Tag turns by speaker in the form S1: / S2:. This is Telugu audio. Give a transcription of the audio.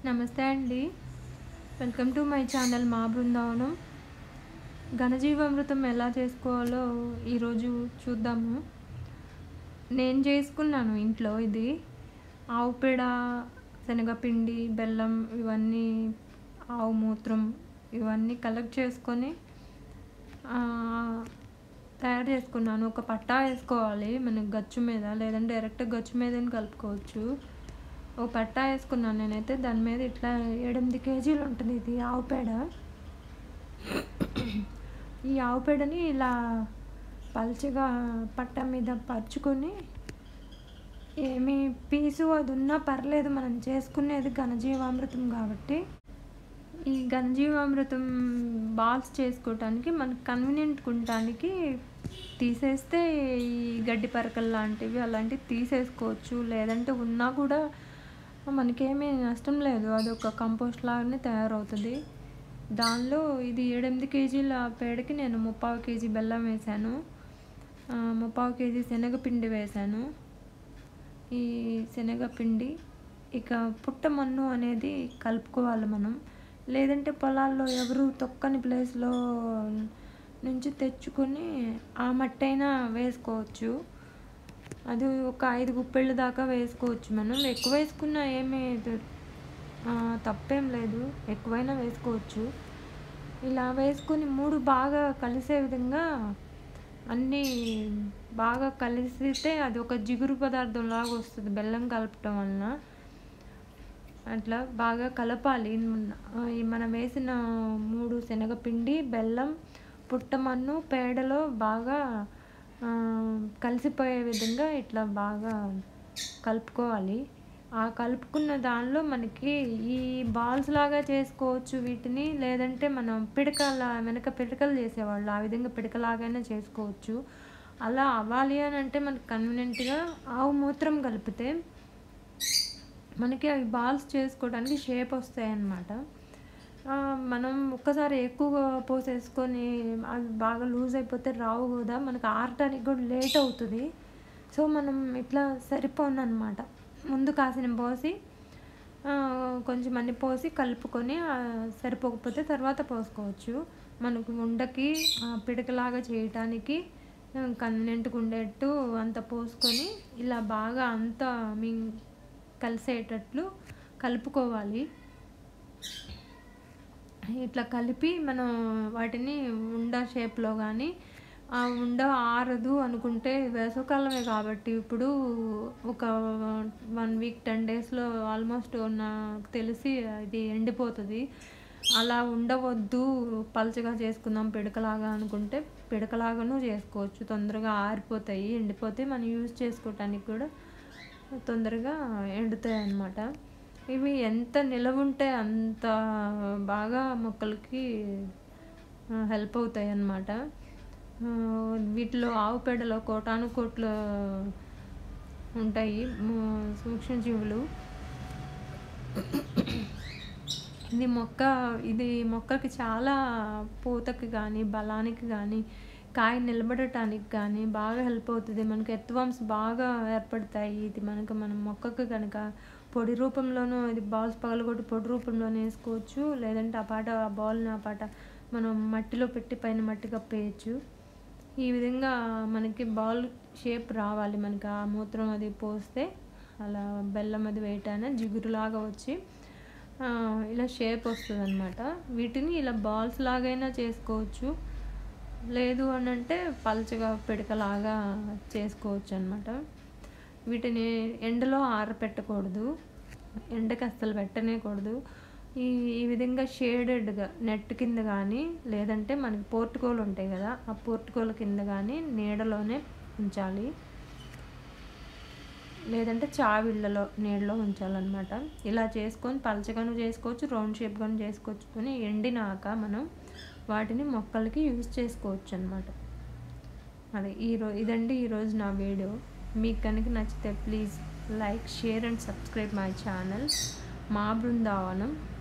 S1: నమస్తే అండి వెల్కమ్ టు మై ఛానల్ మా బృందావనం ఘనజీవామృతం ఎలా చేసుకోవాలో ఈరోజు చూద్దాము నేను చేసుకున్నాను ఇంట్లో ఇది ఆవు పేడ శనగపిండి బెల్లం ఇవన్నీ ఆవు మూత్రం ఇవన్నీ కలెక్ట్ చేసుకొని ఆ, తయారు చేసుకున్నాను ఒక పట్టా వేసుకోవాలి మనకి గచ్చు మీద లేదంటే డైరెక్ట్ గచ్చు మీద కలుపుకోవచ్చు ఒక పట్టా వేసుకున్నాను నేనైతే దాని మీద ఇట్లా ఎనిమిది కేజీలు ఉంటుంది ఇది ఆవు పేడ ఈ ఆవు పేడని ఇలా పల్చగా పట్ట మీద పరుచుకొని ఏమి పీసు అది ఉన్నా పర్లేదు మనం చేసుకునేది ఘనజీవామృతం కాబట్టి ఈ ఘనజీవామృతం బాల్స్ చేసుకోవటానికి మనకు కన్వీనియంట్ ఉండటానికి తీసేస్తే ఈ గడ్డి పరకలు లాంటివి అలాంటివి తీసేసుకోవచ్చు లేదంటే ఉన్నా కూడా మనకేమీ నష్టం లేదు అది ఒక కంపోస్ట్ లాగానే తయారవుతుంది దానిలో ఇది ఏడెనిమిది కేజీల పేడకి నేను ముప్పావు కేజీ బెల్లం వేశాను ఆ, ముప్పావు కేజీ శనగపిండి వేశాను ఈ శనగపిండి ఇక పుట్టమన్ను అనేది కలుపుకోవాలి మనం లేదంటే పొలాల్లో ఎవరు తొక్కని ప్లేస్లో నుంచి తెచ్చుకొని ఆ మట్టి అయినా వేసుకోవచ్చు అది ఒక ఐదు గుప్పెళ్ళ దాకా వేసుకోవచ్చు మనం ఎక్కువ వేసుకున్నా ఏమీ ఇది- ఆ, తప్పేం లేదు ఎక్కువైనా వేసుకోవచ్చు ఇలా వేసుకొని మూడు బాగా కలిసే విధంగా అన్నీ బాగా కలిసితే అది ఒక జిగురు పదార్థం లాగా వస్తుంది బెల్లం కలపటం వలన అట్లా బాగా కలపాలి ఆ, ఈ మనం వేసిన మూడు శనగపిండి బెల్లం పుట్టమన్ను పేడలో బాగా ఆ, కలిసిపోయే విధంగా ఇట్లా బాగా కలుపుకోవాలి ఆ కలుపుకున్న దానిలో మనకి ఈ బాల్స్ లాగా చేసుకోవచ్చు వీటిని లేదంటే మనం పిడకల వెనక పిడకలు చేసేవాళ్ళు ఆ విధంగా పిడకలాగైనా చేసుకోవచ్చు అలా అవ్వాలి అని అంటే మనకు కన్వీనియంట్గా ఆవు మూత్రం కలిపితే మనకి అవి బాల్స్ చేసుకోవడానికి షేప్ వస్తాయి అన్నమాట ఆ, మనం ఒక్కసారి ఎక్కువగా పోసేసుకొని అవి బాగా లూజ్ అయిపోతే రావు కూడా మనకు ఆరటానికి కూడా లేట్ అవుతుంది సో మనం ఇట్లా సరిపోనమాట ముందు కాసిన పోసి ఆ, కొంచెం అన్ని పోసి కలుపుకొని ఆ, సరిపోకపోతే తర్వాత పోసుకోవచ్చు మనకు ఉండకి ఆ, పిడకలాగా చేయటానికి కన్వీనియంట్గా ఉండేట్టు అంత పోసుకొని ఇలా బాగా అంతా మీ కలిసేటట్లు కలుపుకోవాలి ఇట్లా కలిపి మనం వాటిని ఉండ షేప్లో కానీ ఆ ఉండ ఆరదు అనుకుంటే వేసవకాలమే కాబట్టి ఇప్పుడు ఒక వన్ వీక్ టెన్ డేస్లో ఆల్మోస్ట్ నాకు తెలిసి ఇది ఎండిపోతుంది అలా ఉండవద్దు పలచగా చేసుకుందాం పిడకలాగా అనుకుంటే పిడకలాగాను చేసుకోవచ్చు తొందరగా ఆరిపోతాయి ఎండిపోతే మనం యూజ్ చేసుకోవటానికి కూడా తొందరగా ఎండుతాయి అన్నమాట ఇవి ఎంత నిలవ ఉంటే అంత బాగా మొక్కలకి హెల్ప్ అవుతాయి అన్నమాట ఆ, వీటిలో ఆవు పేడలో కోటాను కోట్ల ఉంటాయి ము- సూక్ష్మజీవులు ఇది మొక్క ఇది మొక్కకి చాలా పూతకి కానీ బలానికి కానీ కాయ నిలబడటానికి కానీ బాగా హెల్ప్ అవుతుంది మనకి ఎత్తువాంస్ బాగా ఏర్పడతాయి ఇది మనకు మనం మొక్కకు కనుక పొడి రూపంలోనూ ఇది బాల్స్ పగలగొట్టి పొడి రూపంలోనే వేసుకోవచ్చు లేదంటే ఆ పాట ఆ బాల్ని ఆ పాట మనం మట్టిలో పెట్టి పైన మట్టి కప్పేయచ్చు ఈ విధంగా మనకి బాల్ షేప్ రావాలి మనకి ఆ మూత్రం అది పోస్తే అలా బెల్లం అది వేయటాన జిగురులాగా వచ్చి ఆ, ఇలా షేప్ వస్తుంది అనమాట వీటిని ఇలా బాల్స్ లాగైనా చేసుకోవచ్చు లేదు అని అంటే పల్చగా పిడకలాగా చేసుకోవచ్చు అనమాట వీటిని ఎండలో ఆరపెట్టకూడదు ఎండకి అస్సలు పెట్టనేకూడదు ఈ ఈ విధంగా షేడెడ్గా నెట్ కింద కానీ లేదంటే మనకి పోర్టుకోలు ఉంటాయి కదా ఆ పోర్టుకోల కింద కానీ నీడలోనే ఉంచాలి లేదంటే చావిళ్ళలో నీళ్ళలో ఉంచాలన్నమాట ఇలా చేసుకొని పలచగాను చేసుకోవచ్చు రౌండ్ షేప్గాను చేసుకోవచ్చుకొని ఎండినాక మనం వాటిని మొక్కలకి యూజ్ చేసుకోవచ్చు అనమాట అదే ఈరో ఇదండి ఈరోజు నా వీడియో మీకు కనుక నచ్చితే please like share and subscribe my channel మా బృందావనం